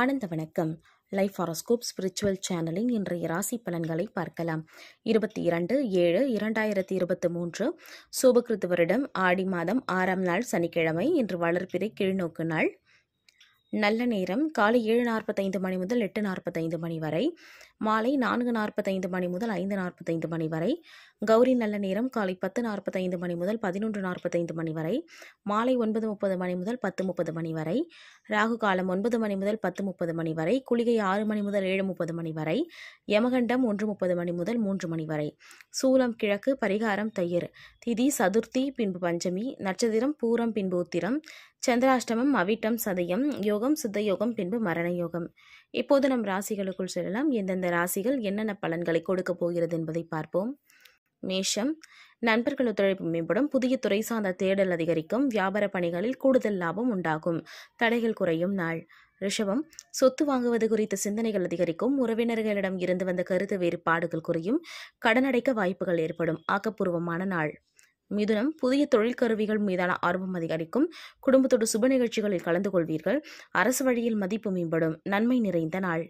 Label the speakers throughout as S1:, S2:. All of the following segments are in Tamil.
S1: ஆனந்த வணக்கம் லைஃப் ஹாரோஸ்கோப் ஸ்பிரிச்சுவல் சேனலின் இன்றைய ராசி பலன்களை பார்க்கலாம் இருபத்தி இரண்டு ஏழு இரண்டாயிரத்தி இருபத்தி மூன்று சோபகிருத்து வருடம் ஆடி மாதம் ஆறாம் நாள் சனிக்கிழமை இன்று வளர்பிறை கீழ்நோக்கு நாள் நல்ல நேரம் காலை ஏழு நாற்பத்தைந்து மணி முதல் எட்டு நாற்பத்தைந்து மணி வரை மாலை நான்கு நாற்பத்தைந்து மணி முதல் ஐந்து நாற்பத்தைந்து மணி வரை கௌரி நல்ல நேரம் காலை பத்து நாற்பத்தைந்து மணி முதல் பதினொன்று நாற்பத்தைந்து மணி வரை மாலை ஒன்பது முப்பது மணி முதல் பத்து முப்பது மணி வரை ராகு காலம் ஒன்பது மணி முதல் பத்து முப்பது மணி வரை குளிகை ஆறு மணி முதல் ஏழு முப்பது மணி வரை யமகண்டம் ஒன்று முப்பது மணி முதல் மூன்று மணி வரை சூலம் கிழக்கு பரிகாரம் தயிர் திதி சதுர்த்தி பின்பு பஞ்சமி நட்சத்திரம் பூரம் பின்பு உத்திரம் சந்திராஷ்டமம் அவிட்டம் சதயம் யோகம் சித்த யோகம் பின்பு மரண யோகம் இப்போது நம் ராசிகளுக்குள் செல்லலாம் எந்தெந்த ராசிகள் என்னென்ன பலன்களை கொடுக்க போகிறது என்பதை பார்ப்போம் மேஷம் நண்பர்கள் ஒத்துழைப்பு மேம்படும் புதிய துறை சார்ந்த தேடல் அதிகரிக்கும் வியாபார பணிகளில் கூடுதல் லாபம் உண்டாகும் தடைகள் குறையும் நாள் ரிஷபம் சொத்து வாங்குவது குறித்த சிந்தனைகள் அதிகரிக்கும் உறவினர்களிடம் இருந்து வந்த கருத்து வேறுபாடுகள் குறையும் கடனடைக்க வாய்ப்புகள் ஏற்படும் ஆக்கப்பூர்வமான நாள் மிதுனம் புதிய தொழில் கருவிகள் மீதான ஆர்வம் அதிகரிக்கும் குடும்பத்தோடு சுப நிகழ்ச்சிகளில் கலந்து கொள்வீர்கள் அரசு வழியில் மதிப்பு மேம்படும் நன்மை நிறைந்த நாள்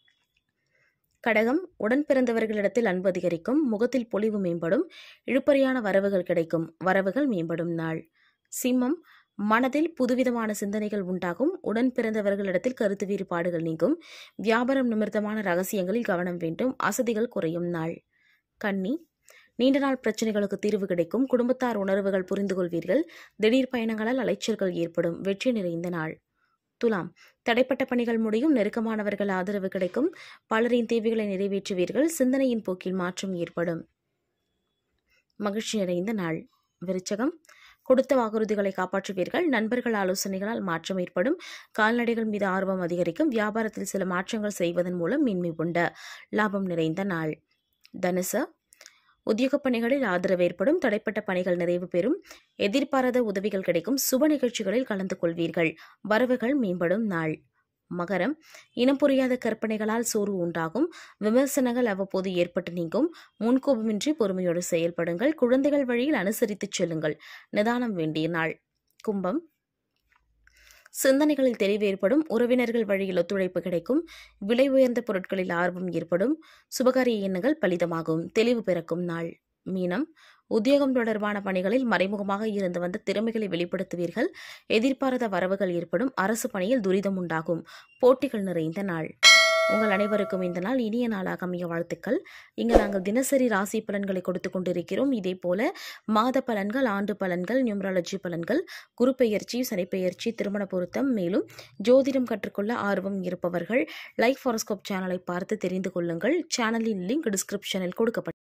S1: கடகம் உடன் பிறந்தவர்களிடத்தில் அன்பு அதிகரிக்கும் முகத்தில் பொலிவு மேம்படும் இழுப்பறையான வரவுகள் கிடைக்கும் வரவுகள் மேம்படும் நாள் சிம்மம் மனதில் புதுவிதமான சிந்தனைகள் உண்டாகும் உடன் பிறந்தவர்களிடத்தில் கருத்து வேறுபாடுகள் நீங்கும் வியாபாரம் நிமித்தமான ரகசியங்களில் கவனம் வேண்டும் அசதிகள் குறையும் நாள் கன்னி நீண்ட நாள் பிரச்சனைகளுக்கு தீர்வு கிடைக்கும் குடும்பத்தார் உணர்வுகள் புரிந்து கொள்வீர்கள் திடீர் பயணங்களால் அலைச்சல்கள் ஏற்படும் வெற்றி நிறைந்த நாள் துலாம் தடைப்பட்ட பணிகள் முடியும் நெருக்கமானவர்கள் ஆதரவு கிடைக்கும் பலரின் தேவைகளை நிறைவேற்றுவீர்கள் சிந்தனையின் போக்கில் மாற்றம் ஏற்படும் மகிழ்ச்சி நிறைந்த நாள் விருச்சகம் கொடுத்த வாக்குறுதிகளை காப்பாற்றுவீர்கள் நண்பர்கள் ஆலோசனைகளால் மாற்றம் ஏற்படும் கால்நடைகள் மீது ஆர்வம் அதிகரிக்கும் வியாபாரத்தில் சில மாற்றங்கள் செய்வதன் மூலம் மேன்மை உண்ட லாபம் நிறைந்த நாள் தனுசு உத்தியோகப் பணிகளில் ஆதரவு ஏற்படும் தடைப்பட்ட பணிகள் நிறைவு பெறும் எதிர்பாராத உதவிகள் கிடைக்கும் சுப நிகழ்ச்சிகளில் கலந்து கொள்வீர்கள் வரவுகள் மேம்படும் நாள் மகரம் இனம் புரியாத கற்பனைகளால் சோர்வு உண்டாகும் விமர்சனங்கள் அவ்வப்போது ஏற்பட்டு நீங்கும் முன்கோபமின்றி பொறுமையோடு செயல்படுங்கள் குழந்தைகள் வழியில் அனுசரித்துச் செல்லுங்கள் நிதானம் வேண்டிய நாள் கும்பம் சிந்தனைகளில் தெளிவு ஏற்படும் உறவினர்கள் வழியில் ஒத்துழைப்பு கிடைக்கும் விலை உயர்ந்த பொருட்களில் ஆர்வம் ஏற்படும் சுபகாரிய எண்ணங்கள் பலிதமாகும் தெளிவு பிறக்கும் நாள் மீனம் உத்தியோகம் தொடர்பான பணிகளில் மறைமுகமாக இருந்து வந்த திறமைகளை வெளிப்படுத்துவீர்கள் எதிர்பாராத வரவுகள் ஏற்படும் அரசு பணியில் துரிதம் உண்டாகும் போட்டிகள் நிறைந்த நாள் உங்கள் அனைவருக்கும் இந்த நாள் இனிய நாளாக அமைய வாழ்த்துக்கள் இங்கு நாங்கள் தினசரி ராசி பலன்களை கொடுத்து கொண்டிருக்கிறோம் இதே போல மாத பலன்கள் ஆண்டு பலன்கள் நியூமராலஜி பலன்கள் குரு பெயர்ச்சி சனிப்பெயர்ச்சி திருமண பொருத்தம் மேலும் ஜோதிடம் கற்றுக்கொள்ள ஆர்வம் இருப்பவர்கள் லைஃப் ஹாரோஸ்கோப் சேனலை பார்த்து தெரிந்து கொள்ளுங்கள் சேனலின் லிங்க் டிஸ்கிரிப்ஷனில் கொடுக்கப்பட்ட